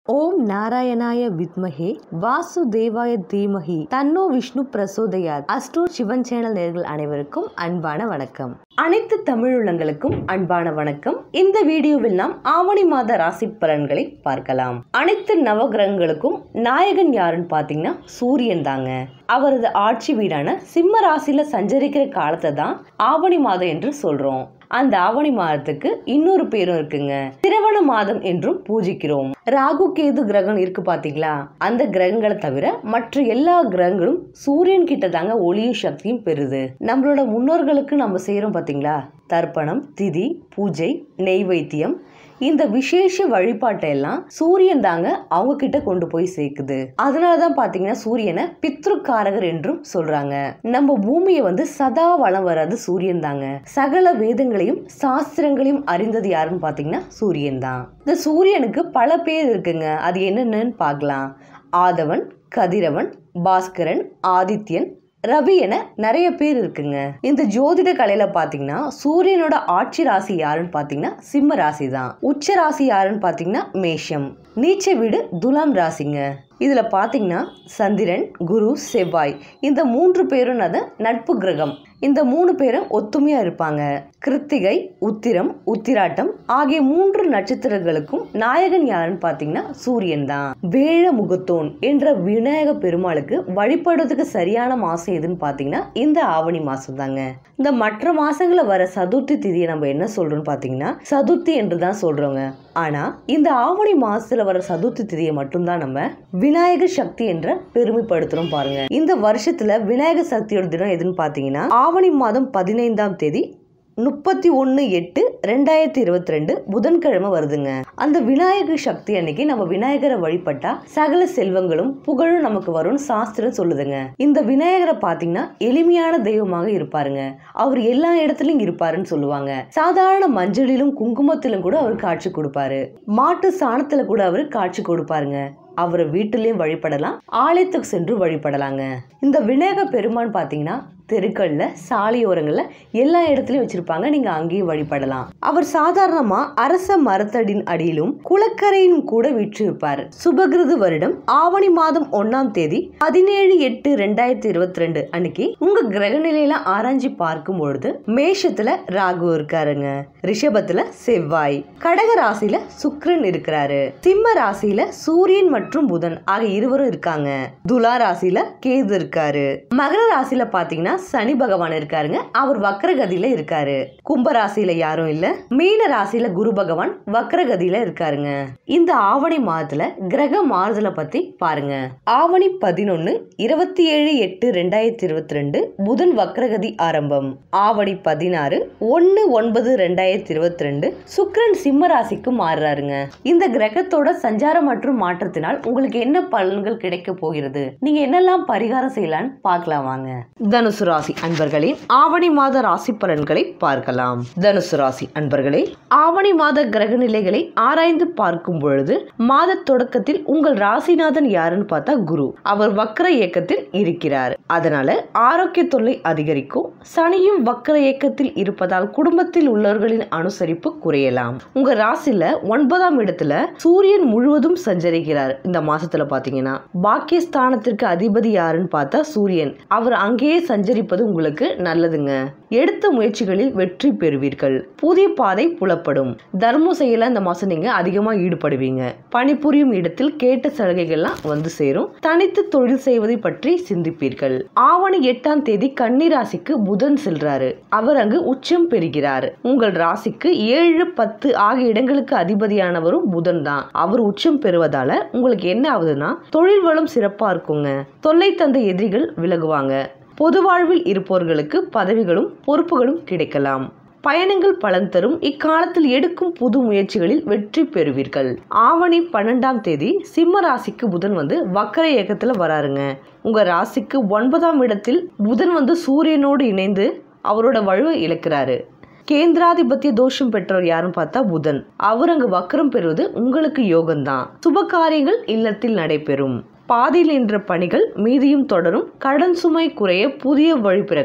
ஓம் நாராயணாய வித்மஹே வாசுதேவாய தீமஹி தன்னோ விஷ்ணு பிரசோதயாத் அஸ்ட்ரோ சிவன் சேனல் நேர்கள் அனைவருக்கும் அன்பான வணக்கம் அனைத்து தமிழுள்ளங்களுக்கும் அன்பான வணக்கம் இந்த வீடியோவில் நாம் ஆவணி மாத ராசி பலன்களை பார்க்கலாம் அனைத்து நவகிரகங்களுக்கும் நாயகன் யாருன்னு பார்த்தீங்கன்னா சூரியன் தாங்க அவரது ஆட்சி வீடான சிம்ம ராசியில சஞ்சரிக்கிற காலத்தை தான் ஆவணி மாதம் என்று சொல்றோம் அந்த ஆவணி மாதத்துக்கு இன்னொரு பேரும் இருக்குங்க திரவண மாதம் என்றும் பூஜிக்கிறோம் ராகு கேது கிரகம் இருக்கு பாத்தீங்களா அந்த கிரகங்களை தவிர மற்ற எல்லா கிரகங்களும் சூரியன் கிட்ட தாங்க ஒளியும் சக்தியும் பெறுது நம்மளோட முன்னோர்களுக்கு நம்ம செய்யறோம் பாத்தீங்களா தர்ப்பணம் திதி பூஜை நெய்வேத்தியம் இந்த விசேஷ வழிபாட்டை எல்லாம் சூரியன் தாங்க அவங்க கிட்ட கொண்டு போய் சேர்க்குது அதனாலதான் பாத்தீங்கன்னா சூரியனை பித்ருக்காரகர் என்றும் சொல்றாங்க நம்ம பூமியை வந்து சதா வளம் வராது சூரியன் தாங்க சகல வேதங்களையும் சாஸ்திரங்களையும் அறிந்தது யாருன்னு பாத்தீங்கன்னா சூரியன் தான் இந்த சூரியனுக்கு பல பேர் இருக்குங்க அது என்னென்னு பார்க்கலாம் ஆதவன் கதிரவன் பாஸ்கரன் ஆதித்யன் ரவி என நிறைய பேர் இருக்குங்க இந்த ஜோதிட கலையில பாத்தீங்கன்னா சூரியனோட ஆட்சி ராசி யாருன்னு பாத்தீங்கன்னா சிம்ம ராசி தான் உச்ச ராசி யாருன்னு பாத்தீங்கன்னா மேஷம் நீச்ச வீடு துலாம் ராசிங்க இதுல பாத்தீங்கன்னா சந்திரன் குரு செவ்வாய் இந்த மூன்று பேரும் அது நட்பு கிரகம் இந்த மூணு பேரும் ஒத்துமையா இருப்பாங்க கிருத்திகை உத்திரம் உத்திராட்டம் ஆகிய மூன்று நட்சத்திரங்களுக்கும் நாயகன் யாருன்னு பாத்தீங்கன்னா சூரியன் தான் வேழ முகத்தோன் என்ற விநாயக பெருமாளுக்கு வழிபடுறதுக்கு சரியான மாசம் எதுன்னு பாத்தீங்கன்னா இந்த ஆவணி மாசம் தாங்க இந்த மற்ற மாசங்கள வர சதுர்த்தி திதியை நம்ம என்ன சொல்றோம்னு பாத்தீங்கன்னா சதுர்த்தி என்று தான் சொல்றோங்க ஆனா இந்த ஆவணி மாசத்துல வர சதுர்த்தி திதியை மட்டும்தான் நம்ம விநாயகர் சக்தி என்ற பெருமைப்படுத்துறோம் பாருங்க இந்த வருஷத்துல விநாயகர் சக்தியோட தினம் எதுன்னு பாத்தீங்கன்னா ஆவணி மாதம் பதினைந்தாம் தேதி முப்பத்தி ஒன்று எட்டு ரெண்டாயிரத்தி இருபத்தி ரெண்டு புதன்கிழமை வருதுங்க அந்த விநாயகர் சக்தி அன்னைக்கு நம்ம விநாயகரை வழிபட்டா சகல செல்வங்களும் புகழும் நமக்கு வரும்னு சாஸ்திரம் சொல்லுதுங்க இந்த விநாயகரை பாத்தீங்கன்னா எளிமையான தெய்வமாக இருப்பாருங்க அவர் எல்லா இடத்துலயும் இருப்பாருன்னு சொல்லுவாங்க சாதாரண மஞ்சளிலும் குங்குமத்திலும் கூட அவர் காட்சி கொடுப்பாரு மாட்டு சாணத்துல கூட அவர் காட்சி கொடுப்பாருங்க அவரை வீட்டிலையும் வழிபடலாம் ஆலயத்துக்கு சென்று வழிபடலாங்க இந்த விநாயக பெருமான் பாத்தீங்கன்னா தெருக்கள்ல சாலையோரங்கள்ல எல்லா இடத்துலயும் வச்சிருப்பாங்க நீங்க அங்கேயும் வழிபடலாம் அவர் சாதாரணமா அரச மரத்தடின் அடியிலும் குளக்கரையிலும் கூட விற்றிருப்பார் சுபகிருது வருடம் ஆவணி மாதம் ஒன்னாம் தேதி பதினேழு எட்டு ரெண்டாயிரத்தி இருபத்தி ரெண்டு அன்னைக்கு உங்க கிரக நிலையில ஆராய்ச்சி பார்க்கும் பொழுது மேஷத்துல ராகு இருக்காருங்க ரிஷபத்துல செவ்வாய் கடக ராசியில சுக்கிரன் இருக்கிறாரு சிம்ம ராசியில சூரியன் மற்றும் புதன் ஆகிய இருவரும் இருக்காங்க துலா ராசியில கேது இருக்காரு மகர ராசியில பாத்தீங்கன்னா சனி பகவான் இருக்காருங்க அவர் வக்ரகதியில இருக்காரு கும்ப ராசியில யாரும் இல்ல மீன ராசியில குரு பகவான் வக்ரகதியில இருக்காருங்க இந்த ஆவணி மாதத்துல கிரக மாறுதலை பத்தி பாருங்க ஆவணி பதினொன்னு இருபத்தி ஏழு எட்டு ரெண்டாயிரத்தி இருபத்தி ரெண்டு புதன் வக்ரகதி ஆரம்பம் ஆவணி பதினாறு ஒன்னு ஒன்பது ரெண்டாயிரத்தி இருபத்தி ரெண்டு சுக்கிரன் சிம்ம ராசிக்கு மாறுறாருங்க இந்த கிரகத்தோட சஞ்சாரம் மற்றும் மாற்றத்தினால் உங்களுக்கு என்ன பலன்கள் கிடைக்க போகிறது நீங்க என்னெல்லாம் பரிகாரம் செய்யலாம்னு பார்க்கலாம் வாங்க தனுசு ராசி அன்பர்களின் ஆவணி மாத ராசி பலன்களை பார்க்கலாம் தனுசு ராசி அன்பர்களே ஆவணி மாத கிரக நிலைகளை ஆராய்ந்து பார்க்கும் பொழுது மாத தொடக்கத்தில் உங்கள் ராசிநாதன் யாருன்னு பார்த்தா குரு அவர் வக்ர இயக்கத்தில் இருக்கிறார் அதனால ஆரோக்கிய தொல்லை அதிகரிக்கும் சனியும் வக்ர இயக்கத்தில் இருப்பதால் குடும்பத்தில் உள்ளவர்களின் அனுசரிப்பு குறையலாம் உங்க ராசில ஒன்பதாம் இடத்துல சூரியன் முழுவதும் சஞ்சரிக்கிறார் இந்த மாசத்துல பாத்தீங்கன்னா பாக்கியஸ்தானத்திற்கு அதிபதி யாருன்னு பார்த்தா சூரியன் அவர் அங்கேயே சஞ்சரிப்பது உங்களுக்கு நல்லதுங்க எடுத்த முயற்சிகளில் வெற்றி பெறுவீர்கள் புதிய பாதை புலப்படும் தர்மம் செய்யல இந்த மாசம் நீங்க அதிகமா ஈடுபடுவீங்க பணிபுரியும் இடத்தில் கேட்ட சலுகைகள்லாம் வந்து சேரும் தனித்து தொழில் செய்வதை பற்றி சிந்திப்பீர்கள் ஆவணி எட்டாம் தேதி கன்னி ராசிக்கு புதன் செல்றாரு அவர் அங்கு உச்சம் பெறுகிறார் உங்கள் ராசிக்கு ஏழு பத்து ஆகிய இடங்களுக்கு அதிபதியானவரும் புதன் தான் அவர் உச்சம் பெறுவதால உங்களுக்கு என்ன ஆகுதுன்னா தொழில் வளம் சிறப்பா இருக்குங்க தொல்லை தந்த எதிரிகள் விலகுவாங்க பொது வாழ்வில் இருப்பவர்களுக்கு பதவிகளும் பொறுப்புகளும் கிடைக்கலாம் பயணங்கள் பலன் தரும் இக்காலத்தில் எடுக்கும் புது முயற்சிகளில் வெற்றி பெறுவீர்கள் ஆவணி பன்னெண்டாம் தேதி சிம்ம ராசிக்கு புதன் வந்து வக்கர இயக்கத்துல வராருங்க உங்க ராசிக்கு ஒன்பதாம் இடத்தில் புதன் வந்து சூரியனோடு இணைந்து அவரோட வலுவை இழக்கிறாரு கேந்திராதிபத்திய தோஷம் பெற்றவர் யாருன்னு பார்த்தா புதன் அவர் அங்கு வக்கரம் பெறுவது உங்களுக்கு யோகம்தான் சுப காரியங்கள் இல்லத்தில் நடைபெறும் பாதியில் நின்ற பணிகள் மீதியும் தொடரும் கடன் சுமை குறைய புதிய வழி பிறக்கும்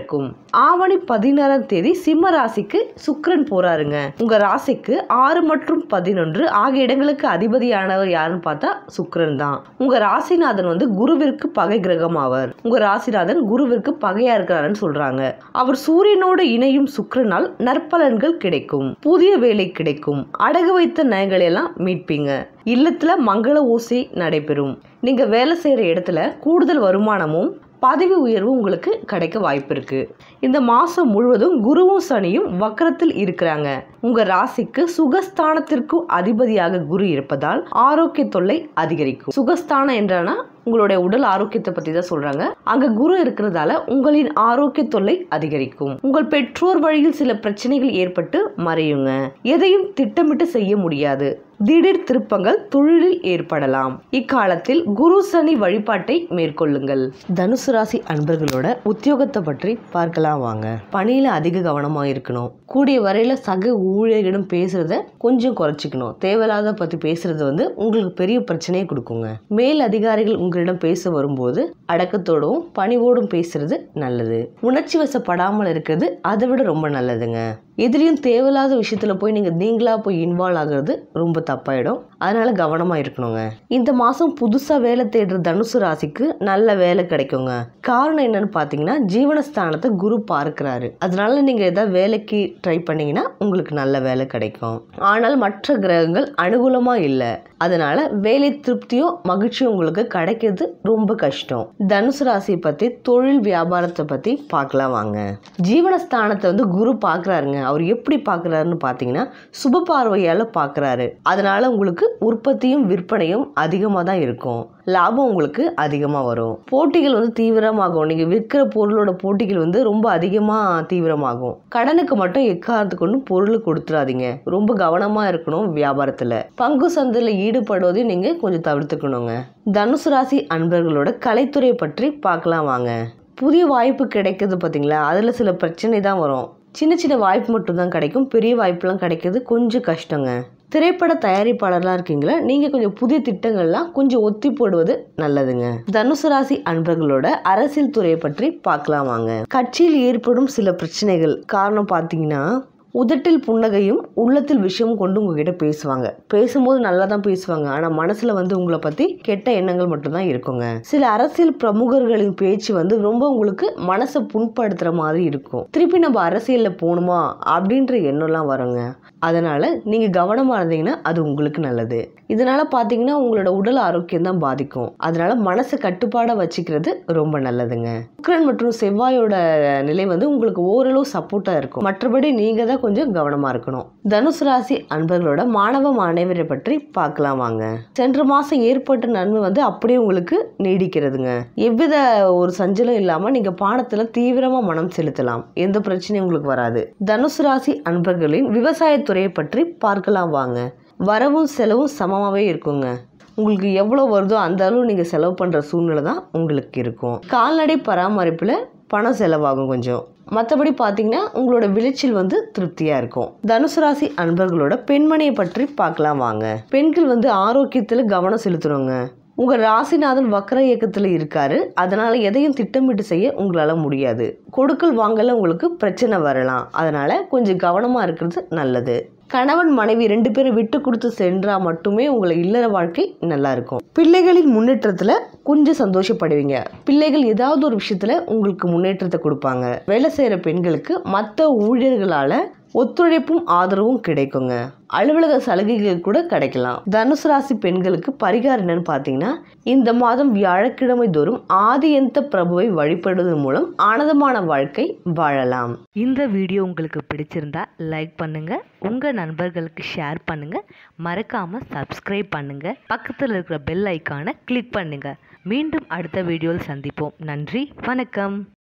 ஆவணி பதினாறாம் தேதி சிம்ம ராசிக்கு சுக்கிரன் போறாருங்க உங்க ராசிக்கு ஆறு மற்றும் பதினொன்று ஆகிய இடங்களுக்கு அதிபதியானவர் யாருன்னு பார்த்தா சுக்கிரன் தான் உங்க ராசிநாதன் வந்து குருவிற்கு பகை கிரகம் ஆவர் உங்க ராசிநாதன் குருவிற்கு பகையா இருக்கிறாருன்னு சொல்றாங்க அவர் சூரியனோடு இணையும் சுக்கிரனால் நற்பலன்கள் கிடைக்கும் புதிய வேலை கிடைக்கும் அடகு வைத்த நயங்களை எல்லாம் மீட்பீங்க இல்லத்துல மங்கள ஊசி நடைபெறும் நீங்க வேலை செய்யற இடத்துல கூடுதல் வருமானமும் பதவி உயர்வு உங்களுக்கு கிடைக்க வாய்ப்பு இருக்கு இந்த மாசம் முழுவதும் குருவும் சனியும் வக்கரத்தில் இருக்கிறாங்க உங்க ராசிக்கு சுகஸ்தானத்திற்கும் அதிபதியாக குரு இருப்பதால் ஆரோக்கிய தொல்லை அதிகரிக்கும் சுகஸ்தானம் என்றானா உங்களுடைய உடல் ஆரோக்கியத்தை பத்தி தான் சொல்றாங்க அங்க குரு இருக்கிறதால உங்களின் ஆரோக்கிய தொல்லை அதிகரிக்கும் உங்கள் பெற்றோர் வழியில் சில பிரச்சனைகள் ஏற்பட்டு மறையுங்க எதையும் திட்டமிட்டு செய்ய முடியாது திடீர் திருப்பங்கள் தொழிலில் ஏற்படலாம் இக்காலத்தில் குரு சனி வழிபாட்டை மேற்கொள்ளுங்கள் தனுசு ராசி அன்பர்களோட உத்தியோகத்தை பற்றி பார்க்கலாம் வாங்க பணியில அதிக கவனமா இருக்கணும் கூடிய வரையில சக ஊழியர்களிடம் பேசுறத கொஞ்சம் குறைச்சிக்கணும் தேவையில்லாத பத்தி பேசுறது வந்து உங்களுக்கு பெரிய பிரச்சனையை கொடுக்குங்க மேல் அதிகாரிகள் உங்களிடம் பேச வரும்போது அடக்கத்தோடும் பணிவோடும் பேசுறது நல்லது உணர்ச்சி வசப்படாமல் இருக்கிறது அதை விட ரொம்ப நல்லதுங்க எதுலேயும் தேவையில்லாத விஷயத்துல போய் நீங்க நீங்களா போய் இன்வால்வ் ஆகுறது ரொம்ப தப்பாயிடும் அதனால கவனமா இருக்கணுங்க இந்த மாசம் புதுசா வேலை தேடுற தனுசு ராசிக்கு நல்ல வேலை கிடைக்குங்க காரணம் என்னன்னு பாத்தீங்கன்னா ஜீவனஸ்தானத்தை குரு பார்க்கிறாரு அதனால நீங்க ஏதாவது வேலைக்கு ட்ரை பண்ணீங்கன்னா உங்களுக்கு நல்ல வேலை கிடைக்கும் ஆனால் மற்ற கிரகங்கள் அனுகூலமா இல்லை அதனால வேலை திருப்தியோ மகிழ்ச்சியும் உங்களுக்கு கிடைக்கிறது ரொம்ப கஷ்டம் தனுசு ராசியை பத்தி தொழில் வியாபாரத்தை பத்தி பார்க்கலாம் வாங்க ஜீவனஸ்தானத்தை வந்து குரு பார்க்கறாருங்க அவர் எப்படி பார்க்கறாருன்னு பார்த்தீங்கன்னா சுப பார்வையால் பார்க்கறாரு அதனால உங்களுக்கு உற்பத்தியும் விற்பனையும் அதிகமாக தான் இருக்கும் லாபம் உங்களுக்கு அதிகமாக வரும் போட்டிகள் வந்து தீவிரமாகும் நீங்கள் விற்கிற பொருளோட போட்டிகள் வந்து ரொம்ப அதிகமாக தீவிரமாகும் கடனுக்கு மட்டும் எக்காரணத்துக்கு கொண்டு பொருள் கொடுத்துடாதீங்க ரொம்ப கவனமாக இருக்கணும் வியாபாரத்தில் பங்கு சந்தையில் ஈடுபடுவதையும் நீங்கள் கொஞ்சம் தவிர்த்துக்கணுங்க தனுசு ராசி அன்பர்களோட கலைத்துறை பற்றி பார்க்கலாம் வாங்க புதிய வாய்ப்பு கிடைக்குது பார்த்தீங்களா அதில் சில பிரச்சனை தான் வரும் சின்ன சின்ன வாய்ப்பு மட்டும்தான் கிடைக்கும் பெரிய வாய்ப்புலாம் கிடைக்கிறது கொஞ்சம் கஷ்டங்க திரைப்பட தயாரிப்பாளர்லாம் இருக்கீங்களா நீங்கள் கொஞ்சம் புதிய திட்டங்கள்லாம் கொஞ்சம் ஒத்தி போடுவது நல்லதுங்க தனுசு ராசி அன்பர்களோட அரசியல் துறையை பற்றி பார்க்கலாம் வாங்க கட்சியில் ஏற்படும் சில பிரச்சனைகள் காரணம் பார்த்தீங்கன்னா உதட்டில் புன்னகையும் உள்ளத்தில் விஷயம் கொண்டு உங்ககிட்ட பேசுவாங்க பேசும்போது நல்லா தான் பேசுவாங்க ஆனால் மனசில் வந்து உங்களை பற்றி கெட்ட எண்ணங்கள் மட்டும்தான் இருக்குங்க சில அரசியல் பிரமுகர்களின் பேச்சு வந்து ரொம்ப உங்களுக்கு மனசை புண்படுத்துகிற மாதிரி இருக்கும் திருப்பி நம்ம அரசியலில் போகணுமா அப்படின்ற எண்ணம்லாம் வருங்க அதனால் நீங்கள் கவனமாக இருந்தீங்கன்னா அது உங்களுக்கு நல்லது இதனால் பார்த்தீங்கன்னா உங்களோட உடல் ஆரோக்கியம் தான் பாதிக்கும் அதனால் மனசை கட்டுப்பாடாக வச்சுக்கிறது ரொம்ப நல்லதுங்க சுக்கிரன் மற்றும் செவ்வாயோட நிலை வந்து உங்களுக்கு ஓரளவு சப்போர்ட்டாக இருக்கும் மற்றபடி நீங்கள் தான் கொஞ்சம் கவனமாக இருக்கணும் தனுசு ராசி அன்பர்களோட மாணவ மாணவரை பற்றி பார்க்கலாம் வாங்க சென்ற மாதம் ஏற்பட்ட நன்மை வந்து அப்படியே உங்களுக்கு நீடிக்கிறதுங்க எவ்வித ஒரு சஞ்சலம் இல்லாமல் நீங்கள் பாடத்தில் தீவிரமாக மனம் செலுத்தலாம் எந்த பிரச்சனையும் உங்களுக்கு வராது தனுசு ராசி அன்பர்களின் விவசாயத்துறையை பற்றி பார்க்கலாம் வாங்க வரவும் செலவும் சமமாகவே இருக்குங்க உங்களுக்கு எவ்வளோ வருதோ அந்த அளவு நீங்கள் செலவு பண்ணுற சூழ்நிலை தான் உங்களுக்கு இருக்கும் கால்நடை பராமரிப்பில் பணம் செலவாகும் கொஞ்சம் மற்றபடி பார்த்தீங்கன்னா உங்களோட விளைச்சல் வந்து திருப்தியாக இருக்கும் தனுசு ராசி அன்பர்களோட பெண்மணியை பற்றி பார்க்கலாம் வாங்க பெண்கள் வந்து ஆரோக்கியத்தில் கவனம் செலுத்தணுங்க உங்கள் ராசிநாதன் வக்கர இயக்கத்தில் இருக்காரு அதனால் எதையும் திட்டமிட்டு செய்ய உங்களால் முடியாது கொடுக்கல் வாங்கல உங்களுக்கு பிரச்சனை வரலாம் அதனால் கொஞ்சம் கவனமாக இருக்கிறது நல்லது கணவன் மனைவி ரெண்டு பேரும் விட்டு கொடுத்து சென்றா மட்டுமே உங்களை இல்லற வாழ்க்கை நல்லா இருக்கும் பிள்ளைகளின் முன்னேற்றத்தில் கொஞ்சம் சந்தோஷப்படுவீங்க பிள்ளைகள் ஏதாவது ஒரு விஷயத்துல உங்களுக்கு முன்னேற்றத்தை கொடுப்பாங்க வேலை செய்கிற பெண்களுக்கு மற்ற ஊழியர்களால் ஒத்துழைப்பும் ஆதரவும் கிடைக்குங்க அலுவலக சலுகைகள் கூட கிடைக்கலாம் தனுசு ராசி பெண்களுக்கு பரிகாரம் என்னன்னு பார்த்தீங்கன்னா இந்த மாதம் வியாழக்கிழமை தோறும் ஆதியந்த பிரபுவை வழிபடுவதன் மூலம் ஆனந்தமான வாழ்க்கை வாழலாம் இந்த வீடியோ உங்களுக்கு பிடிச்சிருந்தா லைக் பண்ணுங்க உங்க நண்பர்களுக்கு ஷேர் பண்ணுங்க மறக்காம சப்ஸ்கிரைப் பண்ணுங்க பக்கத்தில் இருக்கிற பெல் ஐக்கானை கிளிக் பண்ணுங்க மீண்டும் அடுத்த வீடியோவில் சந்திப்போம் நன்றி வணக்கம்